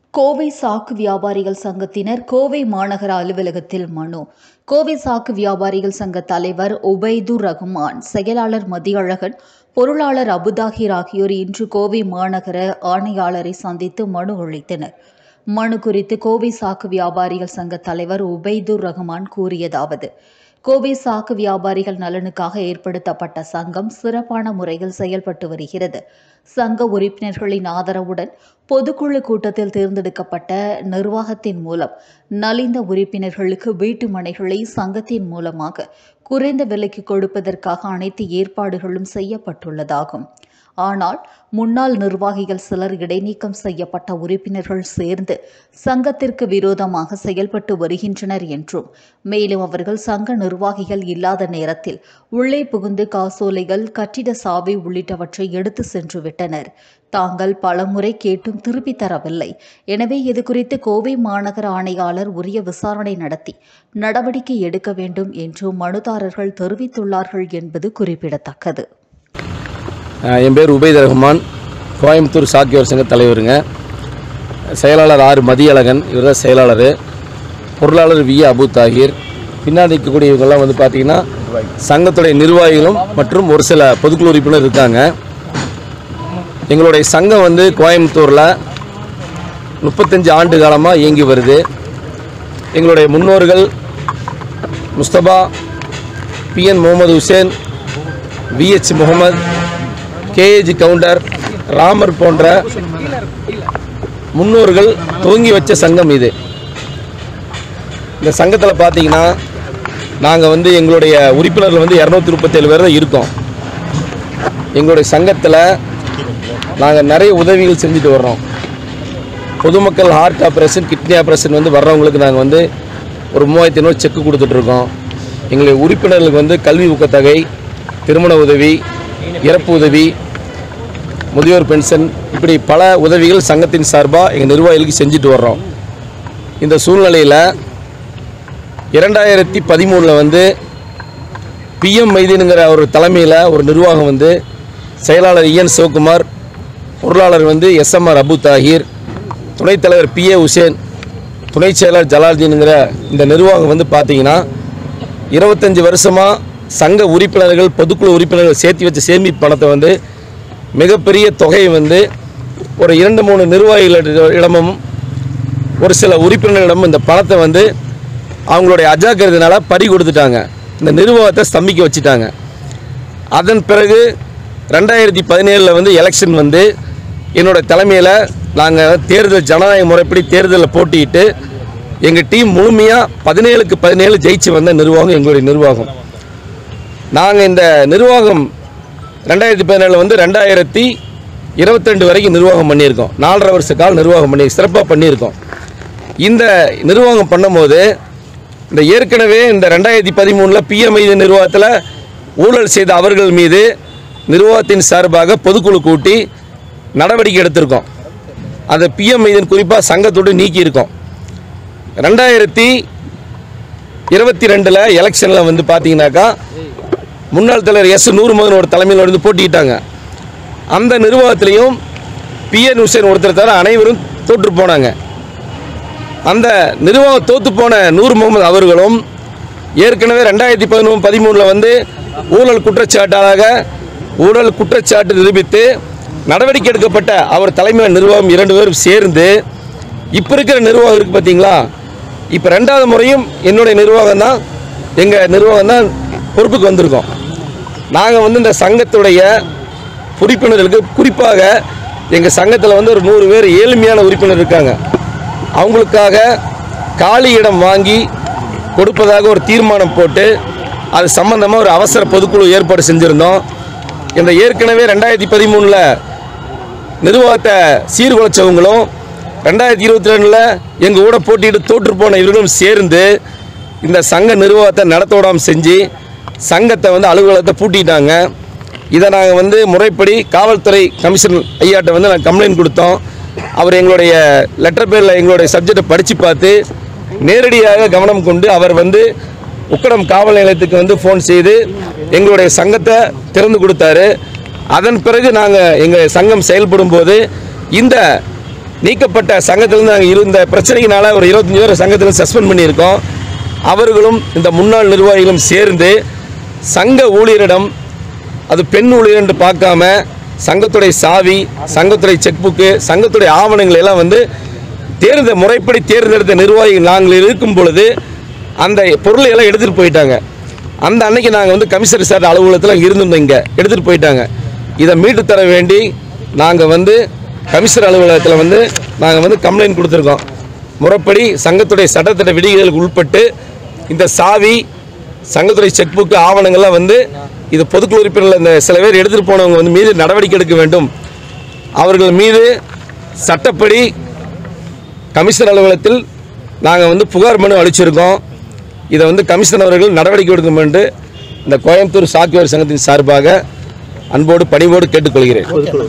கோவை சாக்கு வியாபாரிகள் சங்கத்தினர் கோவை மாநகர அலுவலகத்தில் மனு கோவை சாக்கு வியாபாரிகள் சங்க தலைவர் உபைதுர் ரஹ்மான் செயலாளர் மதியழகன் பொருளாளர் அபுதாகிர் ஆகியோர் இன்று கோவை மாநகர ஆணையாளரை சந்தித்து மனு அளித்தனர் மனு குறித்து கோவை சாக்கு வியாபாரிகள் சங்க தலைவர் உபைதுர் ரஹ்மான் கூறியதாவது கோவை சாக்கு வியாபாரிகள் நலனுக்காக ஏற்படுத்தப்பட்ட சங்கம் சிறப்பான முறையில் செயல்பட்டு வருகிறது சங்க உறுப்பினர்களின் ஆதரவுடன் பொதுக்குழு கூட்டத்தில் தேர்ந்தெடுக்கப்பட்ட நிர்வாகத்தின் மூலம் நலிந்த உறுப்பினர்களுக்கு வீட்டு மனைகளை சங்கத்தின் மூலமாக குறைந்த விலைக்கு கொடுப்பதற்காக அனைத்து ஏற்பாடுகளும் செய்யப்பட்டுள்ளதாகும் ஆனால் முன்னாள் நிர்வாகிகள் சிலர் இடைநீக்கம் செய்யப்பட்ட உறுப்பினர்கள் சேர்ந்து சங்கத்திற்கு விரோதமாக செயல்பட்டு வருகின்றனர் என்றும் மேலும் அவர்கள் சங்க நிர்வாகிகள் இல்லாத நேரத்தில் உள்ளே புகுந்து காசோலைகள் கட்டிட சாவி உள்ளிட்டவற்றை எடுத்து சென்று விட்டனர் தாங்கள் பலமுறை கேட்டும் திருப்பி தரவில்லை எனவே இது குறித்து கோவை மாநகர ஆணையாளர் உரிய விசாரணை நடத்தி நடவடிக்கை எடுக்க வேண்டும் என்று மனுதாரர்கள் தெரிவித்துள்ளார்கள் என்பது குறிப்பிடத்தக்கது அஹ் என் பேர் உபைத் ரஹ்மான் கோயம்புத்தூர் சாக்கியோர் சங்க தலைவருங்க செயலாளர் ஆர் மதியழகன் இவர் தான் செயலாளர் பொருளாளர் வி அபு தாகிர் பின்னாடி இருக்கக்கூடிய இவங்கெல்லாம் வந்து பார்த்திங்கன்னா சங்கத்துடைய நிர்வாகிகளும் மற்றும் ஒரு சில பொதுக்குழு உறுப்பினர் இருக்காங்க எங்களுடைய சங்கம் வந்து கோயம்புத்தூரில் முப்பத்தஞ்சு ஆண்டு காலமாக இயங்கி வருது எங்களுடைய முன்னோர்கள் Mustafa PN Mohammed Hussain VH Mohammed KAG Gounder Ramar போன்ற முன்னோர்கள் துவங்கி வச்ச சங்கம் இது இந்த சங்கத்தில் பார்த்தீங்கன்னா நாங்கள் வந்து எங்களுடைய உறுப்பினர்கள் வந்து இரநூத்தி முப்பத்தேழு பேர் தான் இருக்கோம் எங்களுடைய சங்கத்தில் நாங்கள் நிறைய உதவிகள் செஞ்சுட்டு வர்றோம் பொதுமக்கள் ஹார்ட் ஆப்ரேஷன் கிட்னி ஆப்ரேஷன் வந்து வர்றவங்களுக்கு நாங்கள் வந்து ஒரு மூவாயிரத்தி ஐநூறு செக்கு கொடுத்துட்ருக்கோம் எங்களுடைய உறுப்பினர்களுக்கு வந்து கல்வி ஊக்கத்தொகை திருமண உதவி இறப்பு உதவி முதியோர் பென்ஷன் இப்படி பல உதவிகள் சங்கத்தின் சார்பாக எங்கள் நிர்வாகிகளுக்கு செஞ்சுட்டு வர்றோம் இந்த சூழ்நிலையில் இரண்டாயிரத்தி பதிமூணில் வந்து பிஎம் மைதீனுங்கிற ஒரு தலைமையில் ஒரு நிர்வாகம் வந்து செயலாளர் இஎன் சிவகுமார் பொருளாளர் வந்து எஸ்எம்ஆர் அபு தாஹிர் துணைத் தலைவர் பி ஏ உசேன் துணை செயலர் ஜலால்தீனுங்கிற இந்த நிர்வாகம் வந்து பார்த்தீங்கன்னா இருபத்தஞ்சி வருஷமாக சங்க உறுப்பினர்கள் பொதுக்குழு உறுப்பினர்கள் சேர்த்து வச்ச சேமிப்பு பணத்தை வந்து மிகப்பெரிய தொகையை வந்து ஒரு இரண்டு மூணு நிர்வாகிகளிடமும் ஒரு சில உறுப்பினர்களிடம் இந்த பணத்தை வந்து அவங்களுடைய அஜாக்கிரதையினால பறி கொடுத்துட்டாங்க இந்த நிர்வாகத்தை ஸ்தம்பிக்க வச்சுட்டாங்க அதன் பிறகு ரெண்டாயிரத்தி பதினேழில் வந்து எலெக்ஷன் வந்து என்னோட தலைமையில் நாங்கள் தேர்தல் ஜனநாயக முறைப்படி தேர்தலில் போட்டியிட்டு எங்கள் டீம் முழுமையாக பதினேழுக்கு பதினேழு ஜெயிச்சு வந்த நிர்வாகம் எங்களுடைய நிர்வாகம் நாங்கள் இந்த நிர்வாகம் ரெண்டாயிரத்தி பதினேழில் வந்து ரெண்டாயிரத்தி இருபத்திரெண்டு வரைக்கும் நிர்வாகம் பண்ணியிருக்கோம் நாலரை வருஷ காலம் நிர்வாகம் பண்ணி சிறப்பாக பண்ணியிருக்கோம் இந்த நிர்வாகம் பண்ணும்போது இந்த ஏற்கனவே இந்த ரெண்டாயிரத்தி பதிமூணில் பிஎம்ஐ நிர்வாகத்தில் ஊழல் செய்த அவர்கள் மீது நிர்வாகத்தின் சார்பாக பொதுக்குழு கூட்டி நடவடிக்கை எடுத்திருக்கோம் அந்த பிஎம் இதன் குறிப்பாக சங்கத்தோடு நீக்கியிருக்கோம் ரெண்டாயிரத்தி இருபத்தி ரெண்டில் எலெக்ஷனில் வந்து பார்த்தீங்கன்னாக்கா முன்னாள் தலைவர் எஸ் நூறுமகன் ஒரு தலைமையில் வந்து போட்டிக்கிட்டாங்க அந்த நிர்வாகத்திலையும் பிஎன் ஹுசேன் ஒருத்தர் தவிர அனைவரும் தோற்று போனாங்க அந்த நிர்வாகம் தோத்து போன நூர் முகமது அவர்களும் ஏற்கனவே ரெண்டாயிரத்தி பதினொன்று பதிமூணில் வந்து ஊழல் குற்றச்சாட்டாக ஊழல் குற்றச்சாட்டு நிரூபித்து நடவடிக்கை எடுக்கப்பட்ட அவர் தலைமையில் நிர்வாகம் இரண்டு பேரும் சேர்ந்து இப்போ இருக்கிற நிர்வாகம் இருக்குது பார்த்தீங்களா இப்போ ரெண்டாவது முறையும் என்னுடைய நிர்வாகம் தான் எங்கள் நிர்வாகம் தான் பொறுப்புக்கு வந்திருக்கோம் நாங்கள் வந்து இந்த சங்கத்துடைய உறுப்பினர்களுக்கு குறிப்பாக எங்கள் சங்கத்தில் வந்து ஒரு நூறு பேர் ஏழ்மையான உறுப்பினர் இருக்காங்க அவங்களுக்காக காலி இடம் வாங்கி கொடுப்பதாக ஒரு தீர்மானம் போட்டு அது சம்பந்தமாக ஒரு அவசர பொதுக்குழு ஏற்பாடு செஞ்சுருந்தோம் இந்த ஏற்கனவே ரெண்டாயிரத்தி பதிமூணில் நிர்வாகத்தை சீர்குலைச்சவங்களும் ரெண்டாயிரத்தி இருபத்தி ரெண்டில் எங்கள் கூட போட்டியிட்டு தோற்று போன இவர்களும் சேர்ந்து இந்த சங்க நிர்வாகத்தை நடத்த விடாமல் செஞ்சு சங்கத்தை வந்து அலுவலகத்தை பூட்டிட்டாங்க இதை நாங்கள் வந்து முறைப்படி காவல்துறை கமிஷன் ஐயாட்ட வந்து நாங்கள் கம்ப்ளைண்ட் கொடுத்தோம் அவர் எங்களுடைய லெட்டர் பேரில் எங்களுடைய சப்ஜெக்டை படித்து பார்த்து நேரடியாக கவனம் கொண்டு அவர் வந்து உக்கடம் காவல் நிலையத்துக்கு வந்து ஃபோன் செய்து எங்களுடைய சங்கத்தை திறந்து கொடுத்தாரு அதன் பிறகு நாங்கள் எங்கள் சங்கம் செயல்படும் போது இந்த நீக்கப்பட்ட சங்கத்திலிருந்து நாங்கள் இருந்த பிரச்சனையினால ஒரு இருபத்தஞ்சி பேர் சங்கத்தில் சஸ்பெண்ட் பண்ணியிருக்கோம் அவர்களும் இந்த முன்னாள் நிர்வாகிகளும் சேர்ந்து சங்க ஊழியரிடம் அது பெண் ஊழியர் என்று பார்க்காம சங்கத்துடைய சாவி சங்கத்துடைய செக் புக்கு சங்கத்துடைய ஆவணங்கள் எல்லாம் வந்து தேர்ந்த முறைப்படி தேர்ந்தெடுத்த நிர்வாகிகள் நாங்கள் இருக்கும் பொழுது அந்த பொருளை எல்லாம் எடுத்துகிட்டு போயிட்டாங்க அந்த அன்னைக்கு நாங்கள் வந்து கமிஷனர் சார் அலுவலகத்தில் இருந்திருந்தோம் இங்கே எடுத்துகிட்டு போயிட்டாங்க இதை மீட்டு தர வேண்டி நாங்கள் வந்து கமிஷனர் அலுவலகத்தில் வந்து நாங்கள் வந்து கம்ப்ளைண்ட் கொடுத்துருக்கோம் முறைப்படி சங்கத்துடைய சட்டத்திட்ட விதிகளுக்கு உட்பட்டு இந்த சாவி சங்கத்துறை செக் புக்கு ஆவணங்கள்லாம் வந்து இது பொதுக்குழு உறுப்பினர்கள் இந்த சில பேர் எடுத்துகிட்டு போனவங்க வந்து மீது நடவடிக்கை எடுக்க வேண்டும் அவர்கள் மீது சட்டப்படி கமிஷனர் அலுவலகத்தில் நாங்கள் வந்து புகார் மனு அளிச்சிருக்கோம் இதை வந்து கமிஷனர் அவர்கள் நடவடிக்கை எடுக்கும் என்று இந்த கோயம்புத்தூர் சாக்குவேர் சங்கத்தின் சார்பாக அன்போடு பணிவோடு கேட்டுக்கொள்கிறேன்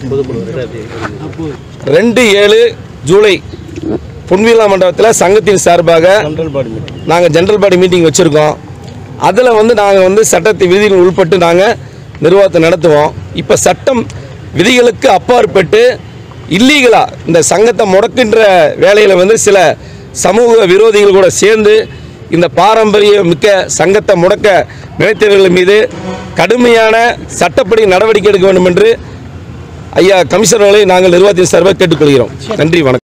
ரெண்டு ஏழு ஜூலை பொன்விழா மண்டபத்தில் சங்கத்தின் சார்பாக நாங்கள் ஜென்ரல் பாடி மீட்டிங் வச்சுருக்கோம் அதில் வந்து நாங்கள் வந்து சட்டத்தை விதிகள் உள்பட்டு நாங்கள் நிர்வாகத்தை நடத்துவோம் இப்போ சட்டம் விதிகளுக்கு அப்பாற்பட்டு இல்லீகலாக இந்த சங்கத்தை முடக்கின்ற வேலையில் வந்து சில சமூக விரோதிகள் கூட சேர்ந்து இந்த பாரம்பரிய மிக்க சங்கத்தை முடக்க நினைத்தவர்கள் மீது கடுமையான சட்டப்படி நடவடிக்கை எடுக்க வேண்டும் என்று ஐயா கமிஷனர்களை நாங்கள் நிர்வாகத்தின் சார்பாக கேட்டுக்கொள்கிறோம் நன்றி வணக்கம்